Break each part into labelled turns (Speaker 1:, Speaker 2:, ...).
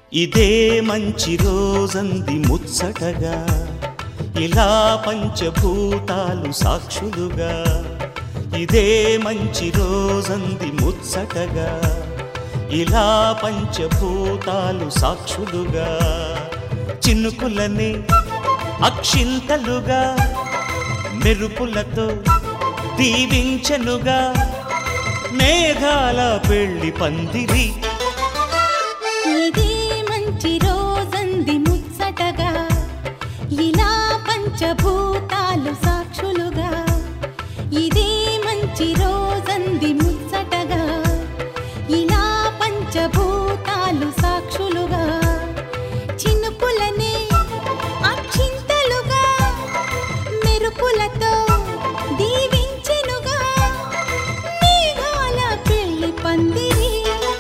Speaker 1: ఇదే మంచి రోజంది ముచ్చటగా ఇలా పంచభూతాలు సాక్షులుగా ఇదే మంచి రోజంది ముచ్చటగా ఇలా పంచభూతాలు సాక్షులుగా చినుకులని అక్షింతలుగా మెరుపులతో దీవించనుగా మేఘాల పెళ్లి పందిరి
Speaker 2: ఇదే మంచి రోజంది ముచ్చటగా ఇలా పంచభూతాలు సాక్షులుగా ఇదే మంచి రోజంది ముచ్చటగా ఇలా పంచభూతాలు సాక్షులుగా చినుకులనే అక్షింతలుగా మెరుపులతో దీవించెనుగా మేఘాల పెళ్లి పందిరి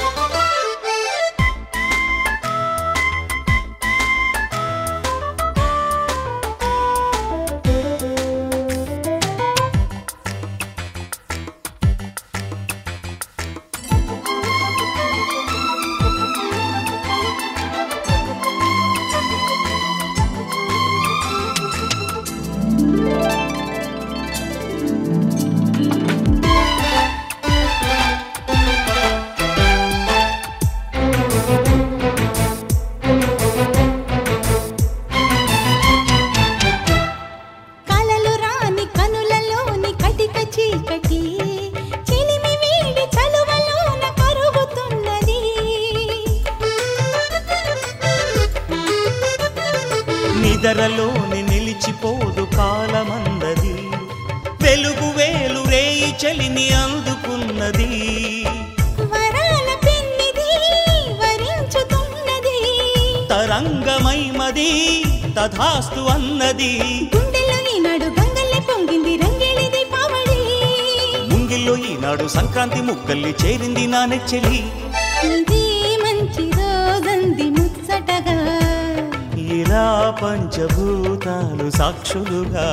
Speaker 2: కలలు రాని కనులలోని కటిక చీకటి చిలిమి వీడి చలువలోన కరుగుతున్నది
Speaker 1: నిదరలోని నిలిచిపోదు కాలమందది వెలుగు వేలు రేయి చలిని అందుకున్నది
Speaker 2: వరాల పెన్నిది వరించుతున్నది
Speaker 1: తరంగమైమది తథాస్తు అన్నది
Speaker 2: గుండెలో ఈనాడు గంగల్లె పొంగింది రంగేళిది పావడి
Speaker 1: ముంగిల్లో ఈనాడు సంక్రాంతి ముక్కల్లి చేరింది నా నెచ్చెలి
Speaker 2: ఇది మంచి రోజంది ముచ్చటగా
Speaker 1: ఇలా పంచభూతాలు సాక్షులుగా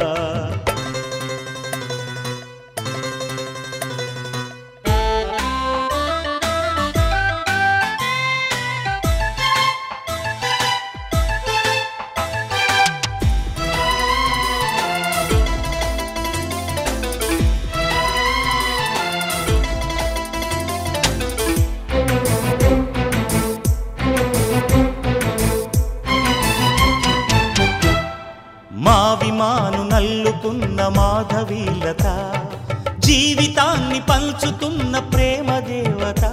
Speaker 1: మా విమాను నల్లుకున్న మాధవీలత జీవితాన్ని పంచుతున్న ప్రేమ దేవత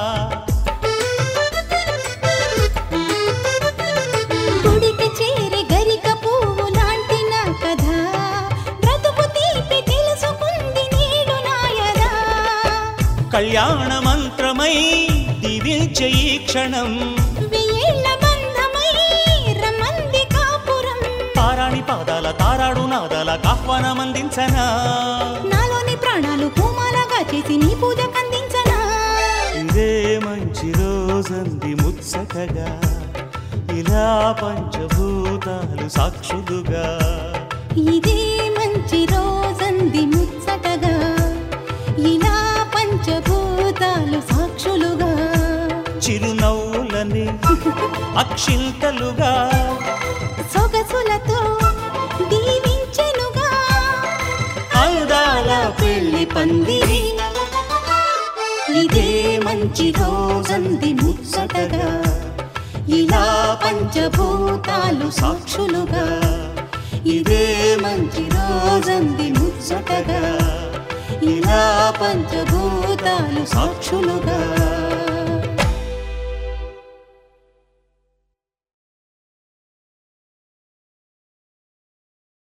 Speaker 2: గుడికి చేరి గరిక పువ్వు లాంటి నా కథ బ్రతుకు తీపి తెలుసుకుంది నేడు నాయదా
Speaker 1: కళ్యాణ మంత్రమై దీవించే ఈ క్షణం
Speaker 2: వెయ్యేళ్ల బంధమై రమ్మంది కాపురం
Speaker 1: తారాణి పాదాల తారాడు నాదాల ఆహ్వానం అందించనా
Speaker 2: నాలోని ప్రాణాలు పూమాలగా చేసి నీ పూజ కందించనా
Speaker 1: ఇదే మంచి రోజంది ముచ్చటగా ఇలా పంచభూతాలు సాక్షులుగా
Speaker 2: ఇదే మంచి రోజంది ముచ్చటగా ఇలా పంచభూతాలు సాక్షులుగా
Speaker 1: చిరునవ్వులని అక్షింతలుగా
Speaker 2: సొగసులతో దీవించెనుగా
Speaker 1: అందాల పెళ్లి పందిరి
Speaker 2: ఇదే మంచి రోజంది ముచ్చటగా ఇలా పంచభూతాలు సాక్షులుగా ఇదే మంచి రోజంది ముచ్చటగా ఇలా పంచభూతాలు సాక్షులుగా